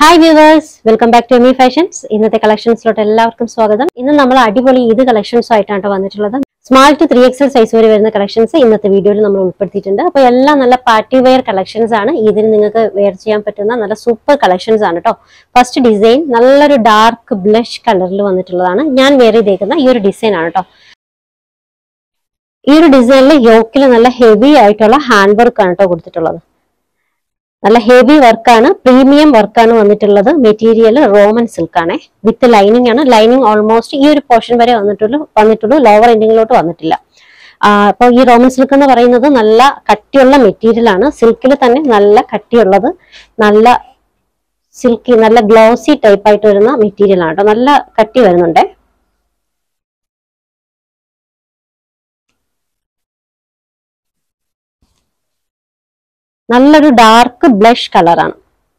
hi viewers welcome back to Emi fashions ഇന്നത്തെ കളക്ഷൻസിലോട്ട് എല്ലാവർക്കും സ്വാഗതം ഇന്ന് നമ്മൾ അടിപൊളി ഇത് കളക്ഷൻസ് ആയിട്ടാണ് വന്നിട്ടുള്ളത് small to three XL size വരെ വരുന്ന കളക്ഷൻസ് ഇന്നത്തെ വീഡിയോയിൽ നമ്മൾ ഉൾപ്പെടുത്തിയിട്ടുണ്ട് അപ്പോൾ എല്ലാം നല്ല പാർട്ടി വെയർ കളക്ഷൻസ് ആണ് ഇതിന് നിങ്ങൾക്ക് വെയർ ചെയ്യാൻ പറ്റുന്ന നല്ല സൂപ്പർ കളക്ഷൻസ് ആണ് കേട്ടോ ഫസ്റ്റ് ഡിസൈൻ നല്ലൊരു ഡാർക്ക് ബ്ലഷ് കളറിൽ വന്നിട്ടുള്ളതാണ് ഞാൻ വെയർ ചെയ്തേക്കുന്ന ഈ ഒരു ഡിസൈൻ ആണ് കേട്ടോ ഈ ഒരു ഡിസൈനിൽ യോക്കിൽ നല്ല ഹെവി ആയിട്ടുള്ള ഹാൻഡ് വർക്ക് ആണ് കേട്ടോ കൊടുത്തിട്ടുള്ളത് നല്ല ഹെവി വർക്കാണ് പ്രീമിയം വർക്കാണ് വന്നിട്ടുള്ളത് മെറ്റീരിയൽ റോമൻ സിൽക്ക് ആണ് വിത്ത് ലൈനിങ് ആണ് ലൈനിങ് ഓൾമോസ്റ്റ് ഈ ഒരു പോർഷൻ വരെ വന്നിട്ടുള്ളൂ വന്നിട്ടുള്ളൂ ലോവർ എൻഡിങ്ങിലോട്ട് വന്നിട്ടില്ല അപ്പോൾ ഈ റോമൻ സിൽക്ക് എന്ന് പറയുന്നത് നല്ല കട്ടിയുള്ള മെറ്റീരിയൽ ആണ് സിൽക്കിൽ തന്നെ നല്ല കട്ടിയുള്ളത് നല്ല സിൽക്കി നല്ല ഗ്ലോസി ടൈപ്പ് ആയിട്ട് വരുന്ന മെറ്റീരിയൽ ആണ് കേട്ടോ നല്ല കട്ടി വരുന്നുണ്ട് നല്ലൊരു ഡാർക്ക് ബ്ലഷ് കളറാണ്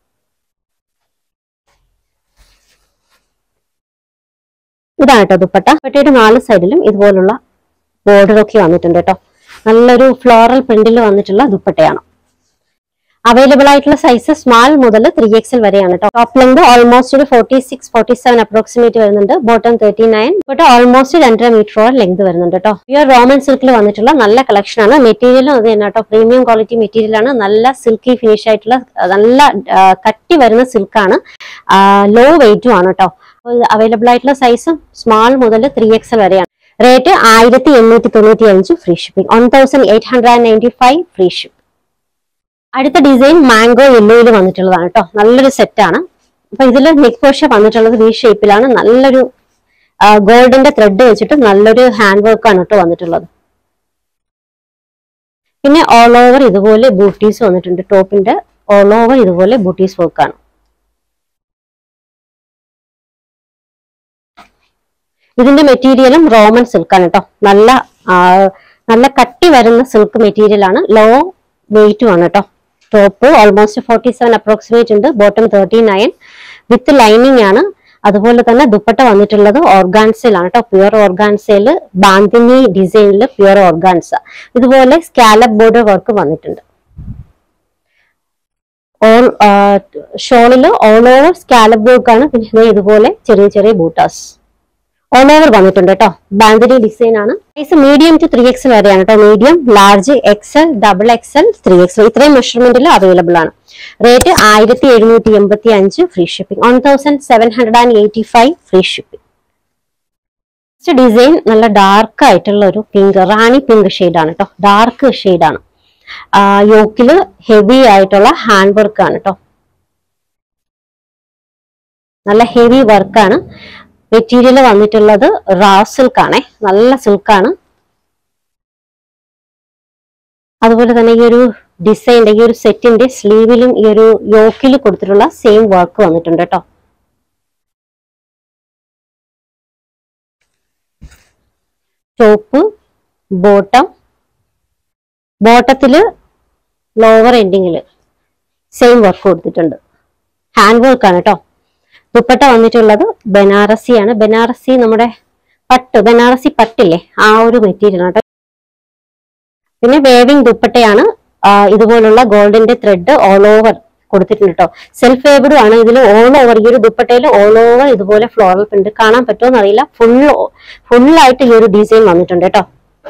ഇതാണ് കേട്ടോ ദുപ്പട്ട ദുപ്പട്ടയുടെ നാല് സൈഡിലും ഇതുപോലുള്ള ബോർഡർ ഒക്കെ വന്നിട്ടുണ്ട് കേട്ടോ നല്ലൊരു ഫ്ലോറൽ പ്രിന്റിൽ വന്നിട്ടുള്ള ദുപ്പട്ടയാണ് അവൈലബിൾ ആയിട്ടുള്ള സൈസ് സ്മാൾ മുതൽ ത്രീ എക്സൽ വരെയാണ് കേട്ടോ ടോപ്പ് ലെങ്ത് ഓൾമോസ്റ്റ് ഒരു forty six forty seven approximate വരുന്നുണ്ട് bottom thirty nine but almost രണ്ടര മീറ്ററോളം ലെങ്ത് വരുന്നുണ്ട് കേട്ടോ പ്യുവർ റോമൻ സിൽക്കിൽ വന്നിട്ടുള്ള നല്ല കളക്ഷൻ ആണ് മെറ്റീരിയലും അത് തന്നെ കേട്ടോ പ്രീമിയം ക്വാളിറ്റി മെറ്റീരിയൽ ആണ് നല്ല സിൽക്കി ഫിനിഷ് ആയിട്ടുള്ള ആ, നല്ല ആ, കട്ടി വരുന്ന സിൽക്കാണ് ലോ വെയിറ്റും ആണ് കേട്ടോ അവൈലബിൾ ആയിട്ടുള്ള സൈസും സ്മാൾ മുതൽ ത്രീ എക്സൽ വരെയാണ് റേറ്റ് ആയിരത്തി എണ്ണൂറ്റി തൊണ്ണൂറ്റി അഞ്ച് free shipping one thousand eight hundred ninety five free ship അടുത്ത ഡിസൈൻ മാംഗോ യെല്ലോയിൽ വന്നിട്ടുള്ളതാണ് കേട്ടോ നല്ലൊരു സെറ്റാണ് അപ്പൊ ഇതിൽ നെക്ക് പോർഷൻ വന്നിട്ടുള്ളത് വി ഷേപ്പിലാണ് നല്ലൊരു ഗോൾഡിന്റെ ത്രെഡ് വെച്ചിട്ട് നല്ലൊരു ഹാൻഡ് വർക്ക് ആണ് കേട്ടോ വന്നിട്ടുള്ളത് പിന്നെ ഓൾ ഓവർ ഇതുപോലെ ബൂട്ടീസ് വന്നിട്ടുണ്ട് ടോപ്പിന്റെ ഓൾ ഓവർ ഇതുപോലെ ബൂട്ടീസ് വർക്കാണ് ഇതിന്റെ മെറ്റീരിയലും റോമൻ സിൽക്കാണ് കേട്ടോ നല്ല ആ, നല്ല കട്ടി വരുന്ന സിൽക്ക് മെറ്റീരിയൽ ആണ് ലോ വെയിറ്റും ആണ് കേട്ടോ top almost forty seven approximate ഉണ്ട് bottom thirty nine with lining ആണ് അതുപോലെ തന്നെ ദുപ്പട്ട വന്നിട്ടുള്ളത് ഓർഗാൻസയിലാണ് കേട്ടോ പ്യുവർ ഓർഗാൻസയിൽ ബാന്തിനി ഡിസൈനിൽ പ്യുവർ ഓർഗാൻസ ഇതുപോലെ സ്കാലപ്പ് ബോർഡർ വർക്ക് വന്നിട്ടുണ്ട് ഓൾ ഷോളിൽ ഓൾ ഓവർ സ്കാലപ്പ് വർക്ക് ആണ് പിന്നെ ദേ ഇതുപോലെ ചെറിയ ചെറിയ ബൂട്ടാസ് ഓൾ ഓവർ വന്നിട്ടുണ്ട് കേട്ടോ ബാന്തിനി ഡിസൈൻ ആണ് size medium to three XL വരെയാണ് കേട്ടോ medium large XL double XL three XL ഇത്രയും മെഷർമെന്റിൽ അവൈലബിൾ ആണ് റേറ്റ് ആയിരത്തി എഴുന്നൂറ്റി എൺപത്തി അഞ്ച് free shipping one thousand seven hundred and eighty five free shipping next design നല്ല ഡാർക്ക് ആയിട്ടുള്ള ഒരു പിങ്ക് റാണി പിങ്ക് ആണ് കേട്ടോ ഡാർക്ക് ആണ് യോക്കില് ഹെവി ആയിട്ടുള്ള ഹാൻഡ് വർക്ക് ആണ് കേട്ടോ നല്ല ഹെവി വർക്കാണ് മെറ്റീരിയൽ വന്നിട്ടുള്ളത് റാ സിൽക്ക് ആണേ നല്ല സിൽക്കാണ് അതുപോലെ തന്നെ ഈ ഒരു ഡിസൈൻ്റെ ഈ ഒരു സെറ്റിന്റെ സ്ലീവിലും ഈ ഒരു യോക്കിൽ കൊടുത്തിട്ടുള്ള സെയിം വർക്ക് വന്നിട്ടുണ്ട് കേട്ടോ ടോപ്പ് ബോട്ടം ബോട്ടത്തില് ലോവർ എൻഡിങ്ങിൽ സെയിം വർക്ക് കൊടുത്തിട്ടുണ്ട് ഹാൻഡ് വർക്ക് ആണ് കേട്ടോ ദുപ്പട്ട വന്നിട്ടുള്ളത് ബനാറസി ആണ് ബനാറസി നമ്മുടെ പട്ട് ബനാറസി പട്ടില്ലേ ആ ഒരു മെറ്റീരിയൽ ആണ് കേട്ടോ പിന്നെ വേവിംഗ് ദുപ്പട്ടയാണ് ആ, ഇതുപോലുള്ള ഗോൾഡിന്റെ ത്രെഡ് ഓൾ ഓവർ കൊടുത്തിട്ടുണ്ട് കേട്ടോ സെൽഫ് വേവ്ഡും ആണ് ഇതിൽ ഓൾ ഓവർ ഈ ഒരു ദുപ്പട്ടയിൽ ഓൾ ഓവർ ഇതുപോലെ ഫ്ലോറൽ പ്രിന്റ് കാണാൻ പറ്റുമോ എന്നറിയില്ല ഫുൾ ഫുള്ളായിട്ട് ഈ ഒരു ഡിസൈൻ വന്നിട്ടുണ്ട് കേട്ടോ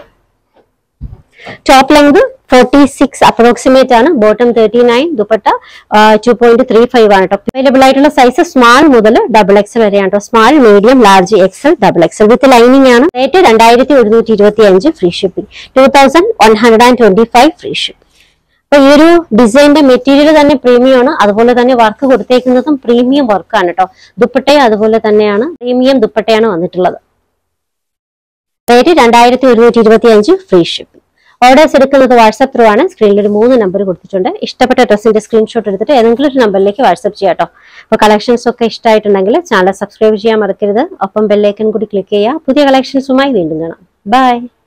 top length forty six approximate ആണ് bottom thirty nine dupatta two point three five ആണ് കേട്ടോ അവൈലബിൾ ആയിട്ടുള്ള സൈസ് സ്മാൾ മുതൽ ഡബിൾ എക്സൽ വരെയാണ് കേട്ടോ small medium large XL double XL with lining ആണ് റേറ്റ് രണ്ടായിരത്തി ഒരുന്നൂറ്റി ഇരുപത്തി അഞ്ച് free shipping two thousand one hundred and twenty five free shipping അപ്പൊ ഈ ഒരു ഡിസൈനിന്റെ മെറ്റീരിയൽ തന്നെ പ്രീമിയം ആണ് അതുപോലെ തന്നെ വർക്ക് കൊടുത്തേക്കുന്നതും പ്രീമിയം വർക്കാണ് കേട്ടോ ദുപ്പട്ടയും അതുപോലെ തന്നെയാണ് പ്രീമിയം ദുപ്പട്ടയാണ് വന്നിട്ടുള്ളത് റേറ്റ് രണ്ടായിരത്തി ഒരുന്നൂറ്റി ഇരുപത്തി അഞ്ച് ഫ്രീ ഷിപ്പിംഗ് ഓർഡേഴ്സ് എടുക്കുന്നത് വാട്സപ്പ് ത്രൂ ആണ് സ്ക്രീനിൽ ഒരു മൂന്ന് നമ്പർ കൊടുത്തിട്ടുണ്ട് ഇഷ്ടപ്പെട്ട ഡ്രസ്സിന്റെ സ്ക്രീൻഷോട്ട് എടുത്തിട്ട് ഏതെങ്കിലും ഒരു നമ്പറിലേക്ക് വാട്സപ്പ് ചെയ്യാം കേട്ടോ അപ്പോൾ കളക്ഷൻസ് ഒക്കെ ഇഷ്ടമായിട്ടുണ്ടെങ്കിൽ ചാനൽ സബ്സ്ക്രൈബ് ചെയ്യാൻ മറക്കരുത് ഒപ്പം ബെല്ലൈക്കൻ കൂടി ക്ലിക്ക് ചെയ്യുക പുതിയ കളക്ഷൻസുമായി വീണ്ടും കാണാം ബൈ